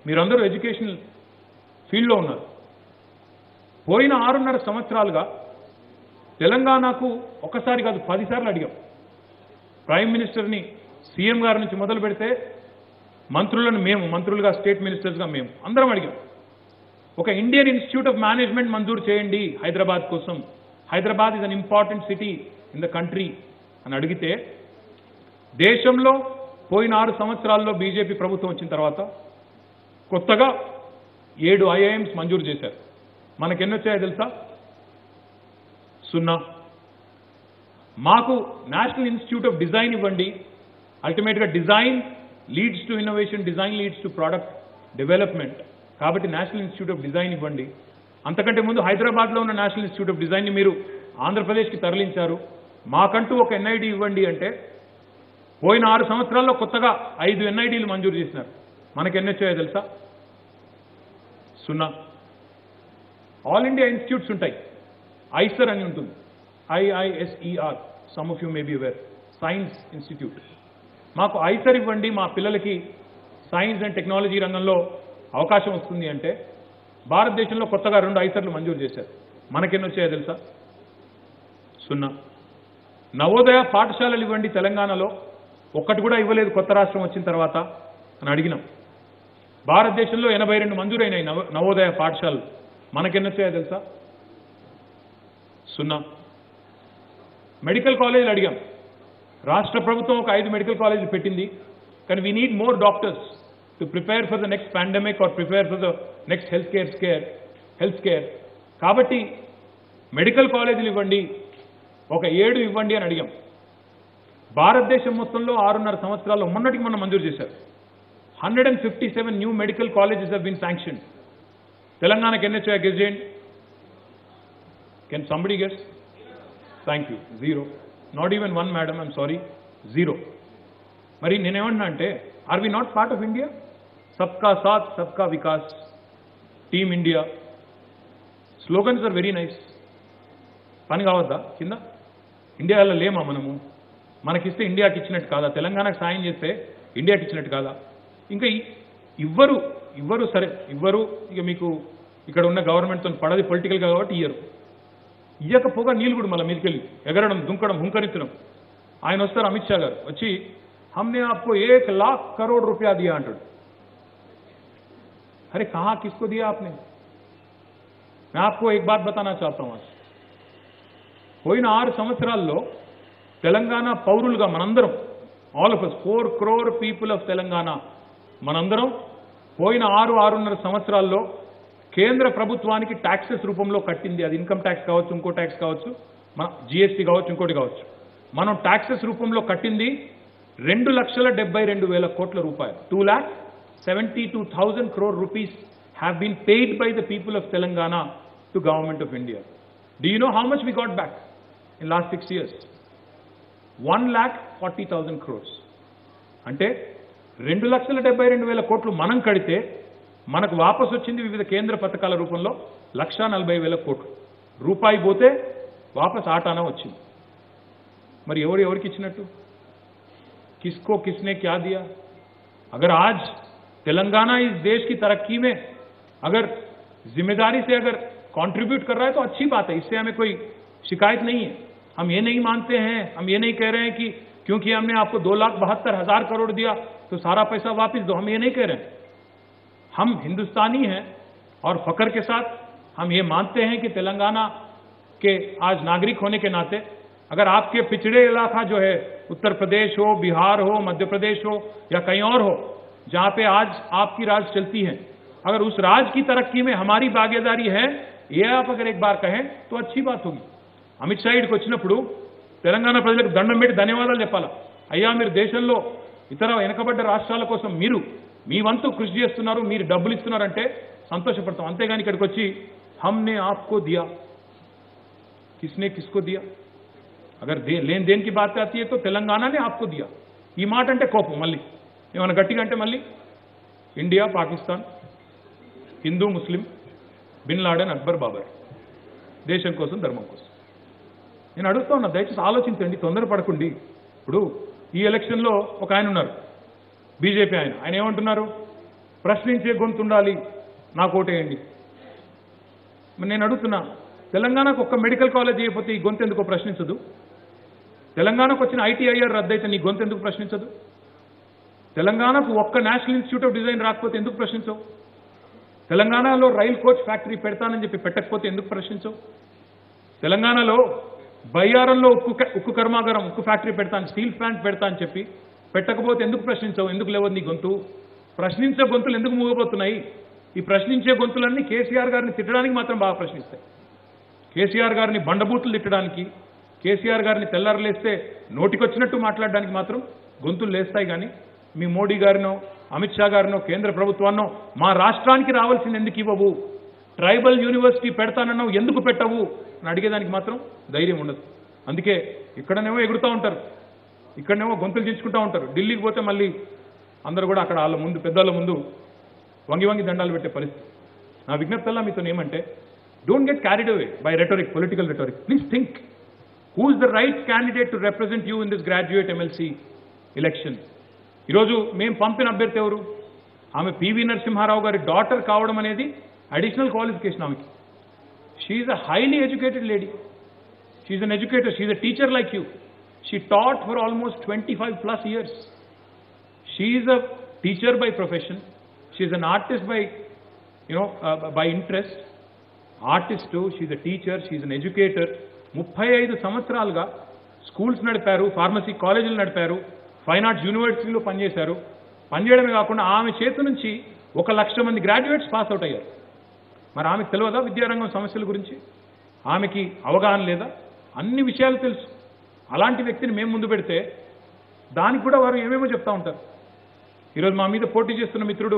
మీరందరూ ఎడ్యుకేషనల్ ఫీల్డ్లో ఉన్నారు పోయిన ఆరున్నర సంవత్సరాలుగా తెలంగాణకు ఒకసారి కాదు పదిసార్లు అడిగాం ప్రైమ్ మినిస్టర్ని సీఎం గారి నుంచి మొదలు పెడితే మంత్రులను మేము మంత్రులుగా స్టేట్ మినిస్టర్స్గా మేము అందరం అడిగాం ఒక ఇండియన్ ఇన్స్టిట్యూట్ ఆఫ్ మేనేజ్మెంట్ మంజూరు చేయండి హైదరాబాద్ కోసం Hyderabad is an important city in the country అని అడిగితే దేశంలో పోయిన ఆరు సంవత్సరాల్లో బీజేపీ ప్రభుత్వం వచ్చిన తర్వాత కొత్తగా ఏడు ఐఐఎంస్ మంజూరు చేశారు మనకి ఎన్ని వచ్చాయో తెలుసా సున్నా మాకు నేషనల్ ఇన్స్టిట్యూట్ ఆఫ్ డిజైన్ ఇవ్వండి అల్టిమేట్గా design leads to innovation design leads to product development కాబట్టి నేషనల్ ఇన్స్టిట్యూట్ ఆఫ్ డిజైన్ ఇవ్వండి అంతకంటే ముందు హైదరాబాద్లో ఉన్న నేషనల్ ఇన్స్టిట్యూట్ ఆఫ్ డిజైన్ని మీరు ఆంధ్రప్రదేశ్కి తరలించారు మాకంటూ ఒక ఎన్ఐడి ఇవ్వండి అంటే పోయిన ఆరు సంవత్సరాల్లో కొత్తగా ఐదు ఎన్ఐడీలు మంజూరు చేసినారు మనకి ఎన్ని వచ్చాయో తెలుసా సున్నా ఆల్ ఇండియా ఇన్స్టిట్యూట్స్ ఉంటాయి ఐసర్ అని ఉంటుంది IISER some of you may be aware science institute మాకు ఐసర్ ఇవ్వండి మా పిల్లలకి సైన్స్ అండ్ టెక్నాలజీ రంగంలో అవకాశం వస్తుంది అంటే భారతదేశంలో కొత్తగా రెండు ఐసర్లు మంజూరు చేశారు మనకెన్ని వచ్చాయో తెలుసా సున్నా నవోదయ పాఠశాలలు ఇవ్వండి తెలంగాణలో ఒక్కటి కూడా ఇవ్వలేదు కొత్త రాష్ట్రం వచ్చిన తర్వాత అని అడిగినాం భారతదేశంలో ఎనభై రెండు మంజూరైనాయి నవ నవోదయ పాఠశాలలు మనకెన్ని వచ్చాయో తెలుసా సున్నా మెడికల్ కాలేజీలు అడిగాం రాష్ట్ర ప్రభుత్వం ఒక ఐదు మెడికల్ కాలేజీలు పెట్టింది కానీ we need more doctors to prepare for the next pandemic or prepare for the next health care scare health care కాబట్టి మెడికల్ కాలేజీలు ఇవ్వండి ఒక ఏడు ఇవ్వండి అని అడిగాం భారతదేశం మొత్తంలో ఆరున్నర సంవత్సరాల్లో మొన్నటికి మొన్న మంజూరు చేశారు hundred and fifty seven new medical colleges have been sanction తెలంగాణకి ఎన్ని వచ్చాయో గెస్ చేయండి can somebody guess thank you zero not even one madam I'm sorry zero మరి నేనేమన్నా అంటే are we not part of India సబ్కా సాత్ సబ్కా వికాస్ team India slogans are very nice పని కావద్దా కింద ఇండియాలో లేమా మనము మనకిస్తే ఇండియాకి ఇచ్చినట్టు కాదా తెలంగాణకు సాయం చేస్తే ఇండియాకి ఇచ్చినట్టు కాదా ఇంకా ఈ- ఇవ్వరు ఇవ్వరు సరే ఇవ్వరు ఇక మీకు ఇక్కడ ఉన్న గవర్నమెంట్తో పడది పొలిటికల్ కాబట్టి ఇయ్యరు ఇయ్యకపోగా నీళ్ళు కూడా మళ్ళీ మీదకెళ్ళి ఎగరడం దుంకడం హుంకరించడం ఆయన వస్తారు అమిత్ షా గారు వచ్చి हमने आपको एक लाख करोड़ रुपया दिया अंटाడు अरे कहा किसको दिया आपने मैं आपको एक बात बताना चाहता हूं आज పోయిన ఆరు సంవత్సరాల్లో తెలంగాణ పౌరులుగా మనందరం all of us four crore people of Telangana మనందరం పోయిన ఆరు ఆరున్నర సంవత్సరాల్లో కేంద్ర ప్రభుత్వానికి ట్యాక్సెస్ రూపంలో కట్టింది అది ఇన్కమ్ ట్యాక్స్ కావచ్చు ఇంకో ట్యాక్స్ కావచ్చు మన జిఎస్టీ కావచ్చు ఇంకోటి కావచ్చు మనం ట్యాక్సెస్ రూపంలో కట్టింది రెండు లక్షల డెబ్బై రెండు వేల కోట్ల రూపాయలు two lakh seventy two thousand crore rupees have been paid by the people of Telangana to government of India do you know how much we got back in last six years one lakh forty thousand crores అంటే రెండు లక్షల డెబ్బై రెండు వేల కోట్లు మనం కడితే మనకు వాపసు వచ్చింది వివిధ కేంద్ర పథకాల రూపంలో లక్షా నలభై వేల కోట్లు రూపాయి పోతే వాపస్ ఆటానా వచ్చింది మరి ఎవరు ఎవరికి ఇచ్చినట్టు किसको किसने क्या दिया अगर आज तेलंगाना इस देश की तरक्की में अगर जिम्मेदारी से अगर कंट्रीब्यूट कर रहा है तो अच्छी बात है इससे हमें कोई शिकायत नहीं है हम ये नहीं मानते हैं हम ये नहीं कह रहे हैं कि क्योंकि हमने आपको दो लाख बहत्तर हजार करोड़ दिया तो सारा पैसा वापस दो हम ये नहीं कह रहे हैं हम हिंदुस्तानी हैं और फकर के साथ हम ये मानते हैं कि तेलंगाना के आज नागरिक होने के नाते अगर आपके पिछड़े इलाका जो है उत्तर प्रदेश हो बिहार हो मध्य प्रदेश हो या कहीं और हो जहां पे आज आपकी राज चलती है अगर उस राज की तरक्की में हमारी भागीदारी है ये आप अगर एक बार कहें तो अच्छी बात होगी అమిత్ షా ఇక్కడికి వచ్చినప్పుడు తెలంగాణ ప్రజలకు దండం పెట్టి ధన్యవాదాలు చెప్పాలా అయ్యా మీరు దేశంలో ఇతర వెనుకబడ్డ రాష్ట్రాల కోసం మీరు మీ వంతు కృషి చేస్తున్నారు మీరు డబ్బులు ఇస్తున్నారంటే సంతోషపడతాం అంతేగాని ఇక్కడికి వచ్చి హమ్నే ఆప్కో దియా కిస్నే కిస్కో దియా అగర్ దే లేన్ దేన్ కి బాత్ ఆती है तो తెలంగాణనే ఆప్కో దియా ఈ మాట అంటే కోపం మళ్ళీ ఏమైనా గట్టిగా అంటే మళ్ళీ India Pakistan Hindu Muslim Bin Laden Akbar Babur దేశం కోసం ధర్మం కోసం నేను అడుగుతా ఉన్నా దయచేసి ఆలోచించండి తొందరపడకండి ఇప్పుడు ఈ ఎలక్షన్లో ఒక ఆయన ఉన్నారు బీజేపీ ఆయన ఆయన ఏమంటున్నారు ప్రశ్నించే గొంతు ఉండాలి నాకు ఓటేయండి మరి నేను అడుగుతున్నా తెలంగాణకు ఒక్క మెడికల్ కాలేజ్ చేయకపోతే ఈ గొంతు ఎందుకో ప్రశ్నించదు తెలంగాణకు వచ్చిన ఐటీఐఆర్ రద్దయితే నీ గొంతు ఎందుకు ప్రశ్నించదు తెలంగాణకు ఒక్క నేషనల్ ఇన్స్టిట్యూట్ ఆఫ్ డిజైన్ రాకపోతే ఎందుకు ప్రశ్నించవు తెలంగాణలో రైల్ కోచ్ ఫ్యాక్టరీ పెడతానని చెప్పి పెట్టకపోతే ఎందుకు ప్రశ్నించవు తెలంగాణలో బయ్యారంలో ఉక్కు క- ఉక్కు కర్మాగారం ఉక్కు ఫ్యాక్టరీ పెడతాను స్టీల్ ప్లాంట్ పెడతా అని చెప్పి పెట్టకపోతే ఎందుకు ప్రశ్నించవు ఎందుకు లేవదు నీ గొంతు ప్రశ్నించే గొంతులు ఎందుకు మూగబోతున్నాయి ఈ ప్రశ్నించే గొంతులన్నీ కేసీఆర్ గారిని తిట్టడానికి మాత్రం బాగా ప్రశ్నిస్తాయి కేసీఆర్ గారిని బండబూతులు తిట్టడానికి కేసీఆర్ గారిని తెల్లారలేస్తే నోటికొచ్చినట్టు మాట్లాడడానికి మాత్రం గొంతులు లేస్తాయి కానీ మీ మోడీ గారినో అమిత్ షా గారినో కేంద్ర ప్రభుత్వాన్నో మా రాష్ట్రానికి రావాల్సింది ఎందుకు ఇవ్వవు ట్రైబల్ యూనివర్సిటీ పెడతానన్నావు ఎందుకు పెట్టవు అని అడిగేదానికి మాత్రం ధైర్యం ఉండదు అందుకే ఇక్కడనేమో ఎగురుతూ ఉంటారు ఇక్కడనేమో గొంతులు చించుకుంటూ ఉంటారు ఢిల్లీకి పోతే మళ్ళీ అందరూ కూడా అక్కడ వాళ్ళ ముందు పెద్దల ముందు వంగి వంగి దండాలు పెట్టే పరిస్థితి నా విజ్ఞప్తల్లా మీతో ఏమంటే don't get carried away by rhetoric political rhetoric please think who is the right candidate to represent you in this graduate MLC election ఈరోజు మేము పంపిన అభ్యర్థి ఎవరు ఆమె పివి నరసింహారావు గారి డాటర్ కావడం అనేది అడిషనల్ క్వాలిఫికేషన్ ఆమెకి she's a highly educated lady she's an educator she's a teacher like you she taught for almost twenty five plus years she is a teacher by profession she is an artist by you know uh, by interest artist she's a teacher she's an educator ముప్పై ఐదు సంవత్సరాలుగా schools నడిపారు pharmacy కాలేజీలు నడిపారు fine arts యూనివర్సిటీలో పనిచేశారు పనిచేయడమే కాకుండా ఆమె చేతి నుంచి ఒక లక్ష మంది గ్రాడ్యుయేట్స్ పాస్ అవుట్ అయ్యారు మరి ఆమెకు తెలియదా విద్యారంగం సమస్యల గురించి ఆమెకి అవగాహన లేదా అన్ని విషయాలు తెలుసు అలాంటి వ్యక్తిని మేము ముందు పెడితే దానికి కూడా వారు ఏమేమో చెప్తా ఉంటారు ఈరోజు మా మీద పోటీ చేస్తున్న మిత్రుడు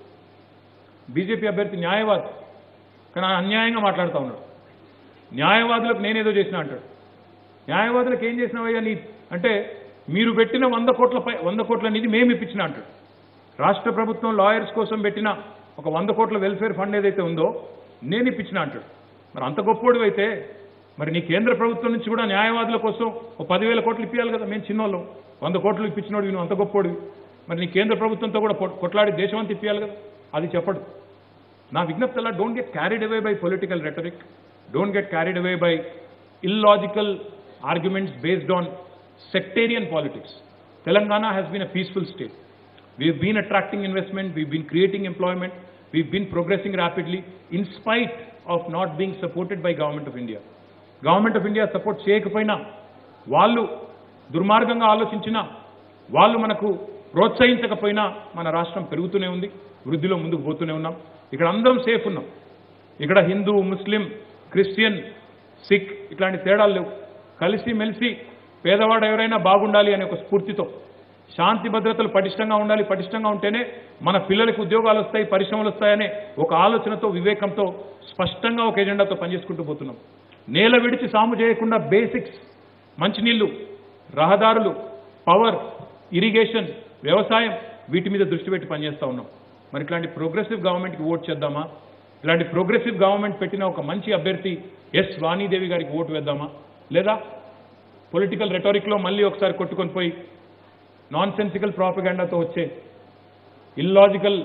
బీజేపీ అభ్యర్థి న్యాయవాది కానీ ఆయన అన్యాయంగా మాట్లాడుతూ ఉన్నాడు న్యాయవాదులకు నేనేదో చేసినా అంటాడు న్యాయవాదులకు ఏం చేసినావయ్యా నీ అంటే మీరు పెట్టిన వంద కోట్ల పై వంద కోట్ల నిధి మేము ఇప్పించిన అంటాడు రాష్ట్ర ప్రభుత్వం లాయర్స్ కోసం పెట్టిన ఒక వంద కోట్ల వెల్ఫేర్ ఫండ్ ఏదైతే ఉందో నేను ఇప్పించిన అంటాడు మరి అంత గొప్పోడు అయితే మరి నీ కేంద్ర ప్రభుత్వం నుంచి కూడా న్యాయవాదుల కోసం ఒక పదివేల కోట్లు ఇప్పించాలి కదా మేము చిన్నోళ్ళం వంద కోట్లు ఇప్పించినోడు నువ్వు అంత గొప్పోడివి మరి నీ కేంద్ర ప్రభుత్వంతో కూడా పొట్- కొట్లాడి దేశం అంతా ఇప్పించాలి కదా అది చెప్పడు నా విజ్ఞప్తి అలా don't get carried away by political rhetoric don't get carried away by illogical arguments based on sectarian politics Telangana has been a peaceful state we've been attracting investment, we've been creating employment, we've been progressing rapidly in spite of not being supported by government of India. Government of India support చేయకపోయినా వాళ్ళు దుర్మార్గంగా ఆలోచించినా వాళ్ళు మనకు ప్రోత్సహించకపోయినా మన రాష్ట్రం పెరుగుతూనే ఉంది వృద్ధిలో ముందుకు పోతూనే ఉన్నాం ఇక్కడ అందరం సేఫ్ ఉన్నాం ఇక్కడ హిందూ ముస్లిం క్రిస్టియన్ సిక్ ఇట్లాంటి తేడాలు లేవు కలిసి మెలిసి పేదవాడు ఎవరైనా బాగుండాలి అనే ఒక స్ఫూర్తితో శాంతి భద్రతలు పటిష్టంగా ఉండాలి పటిష్టంగా ఉంటేనే మన పిల్లలకు ఉద్యోగాలు వస్తాయి పరిశ్రమలు వస్తాయనే ఒక ఆలోచనతో వివేకంతో స్పష్టంగా ఒక ఎజెండాతో పనిచేసుకుంటూ పోతున్నాం నేల విడిచి సాము చేయకుండా బేసిక్స్ మంచినీళ్లు రహదారులు పవర్ ఇరిగేషన్ వ్యవసాయం వీటి మీద దృష్టి పెట్టి పనిచేస్తూ ఉన్నాం మరి ఇట్లాంటి ప్రోగ్రెసివ్ గవర్నమెంట్కి ఓట్ చేద్దామా ఇలాంటి ప్రోగ్రెసివ్ గవర్నమెంట్ పెట్టిన ఒక మంచి అభ్యర్థి ఎస్ వాణీదేవి గారికి ఓటు వేద్దామా లేదా పొలిటికల్ రెటారిక్లో మళ్ళీ ఒకసారి కొట్టుకొని పోయి నాన్ సెన్సికల్ ప్రాపగాండాతో వచ్చే ఇల్లాజికల్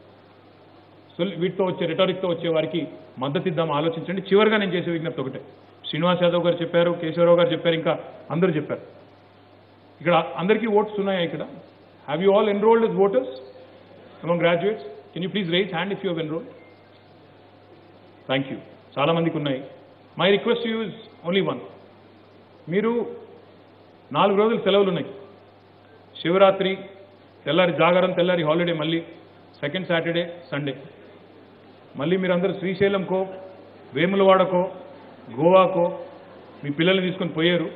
వీటితో వచ్చే రెటారిక్తో వచ్చే వారికి మద్దతు ఇద్దాం ఆలోచించండి చివరిగా నేను చేసే విజ్ఞప్తి ఒకటే శ్రీనివాస్ యాదవ్ గారు చెప్పారు కేశవరావు గారు చెప్పారు ఇంకా అందరూ చెప్పారు ఇక్కడ అందరికీ ఓట్స్ ఉన్నాయా ఇక్కడ have you all enrolled is voters among graduates can you please raise hand if you have enrol thank you చాలా మందికి ఉన్నాయి my request you is only one మీరు నాలుగు రోజులు సెలవులు ఉన్నాయి శివరాత్రి తెల్లారి జాగరం తెల్లారి హాలిడే మళ్ళీ సెకండ్ సాటర్డే సండే మళ్ళీ మీరందరూ శ్రీశైలంకో వేములవాడకో గోవాకో మీ పిల్లల్ని తీసుకొని పోయారు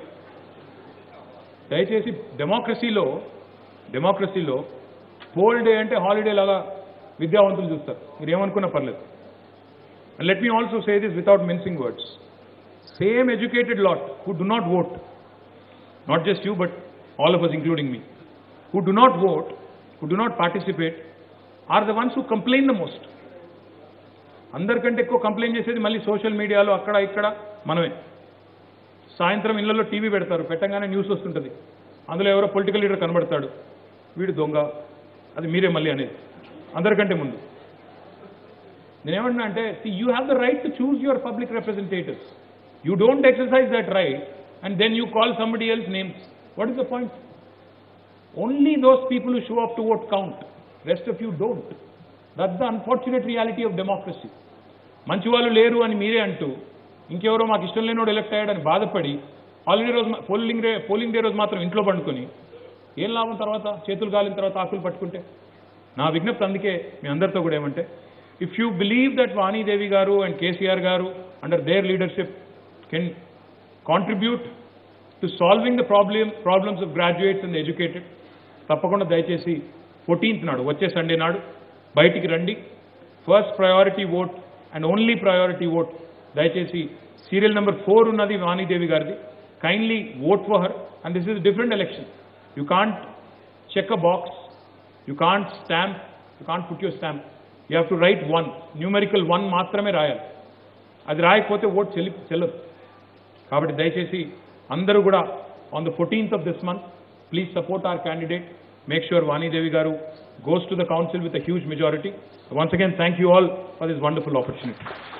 దయచేసి డెమోక్రసీలో డెమోక్రసీలో పోల్ డే అంటే హాలిడే లాగా విద్యావంతులు చూస్తారు మీరు ఏమనుకున్నా పర్లేదు and let me also say this without mincing words same educated lot who do not vote not just you, but all of us, including me, who do not vote, who do not participate, are the ones who complain the most. అందరికంటే ఎక్కువ complaint చేసేది మళ్ళీ social మీడియాలో అక్కడ ఇక్కడ మనమే సాయంత్రం ఇళ్లలో టీవీ పెడతారు పెట్టగానే న్యూస్ వస్తుంటుంది అందులో ఎవరో పొలిటికల్ లీడర్ కనబడతాడు వీడు దొంగ అది మీరే మళ్ళీ అనేది అందరికంటే ముందు నేనేమన్నా అంటే you have the right to choose your public representatives you don't exercise that right and then you call somebody else names what is the point only those people show up to vote count rest of you don't that the unfortunate reality of democracy మంచి వాళ్ళు లేరు అని మీరే అంటూ ఇంకెవరో మాకు ఇష్టం లేనివాడు ఎలక్ట్ అయ్యాడని బాధపడి హాలిడే రోజు మా- పోలింగ్ డే పోలింగ్ డే రోజు మాత్రం ఇంట్లో పండుకొని ఏం లాభం తర్వాత చేతులు గాలిన తర్వాత ఆకులు పట్టుకుంటే నా విజ్ఞప్తి అందుకే మీ అందరితో కూడా ఏమంటే if you believe that Vanidevi garu and KCR garu under their leadership can contribute to solving the problem problems of graduates and educated తప్పకుండా దయచేసి ఫోర్టీన్త్ నాడు వచ్చే సండే నాడు బయటికి రండి first priority vote and only priority vote దయచేసి సీరియల్ నెంబర్ ఫోర్ ఉన్నది వాణీదేవి గారిది kindly vote for her and this is different election you can't check a box you can't stamp you can't put your stamp you have to write one numerical one మాత్రమే రాయాలి అది రాయకపోతే vote చెల్లి చెల్లదు కాబట్టి దయచేసి అందరూ కూడా on the fourteenth of this month please support our candidate make sure Vanidevi garu goes to the council with a huge majority once again thank you all for this wonderful opportunity